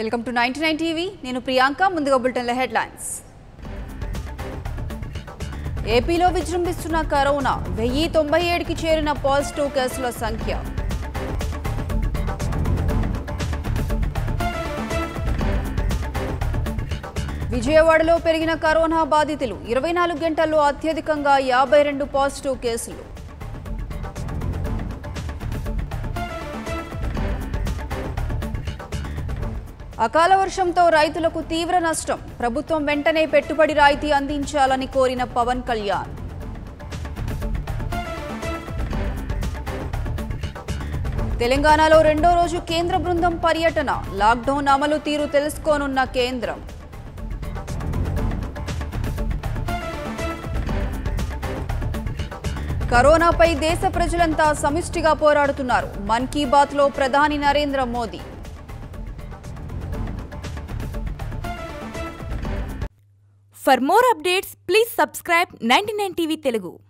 Welcome to ninety nine TV నేను ప్రియాంక ముందుగా బులెటిన్ల headlines ఏపీలో విజృంభిస్తున్న కరోనా వెయ్యి తొంభై ఏడుకి చేరిన పాజిటివ్ కేసుల సంఖ్య విజయవాడలో పెరిగిన కరోనా బాధితులు ఇరవై నాలుగు గంటల్లో అత్యధికంగా యాభై రెండు పాజిటివ్ కేసులు అకాల వర్షంతో రైతులకు తీవ్ర నష్టం ప్రభుత్వం వెంటనే పెట్టుబడి రాయితీ అందించాలని కోరిన పవన్ కళ్యాణ్ తెలంగాణలో రెండో రోజు కేంద్ర బృందం పర్యటన లాక్డౌన్ అమలు తీరు తెలుసుకోనున్న కేంద్రం కరోనాపై దేశ ప్రజలంతా సమిష్టిగా పోరాడుతున్నారు మన్ కీ బాత్లో ప్రధాని Narendra Modi For more updates, please subscribe 99 TV Telugu.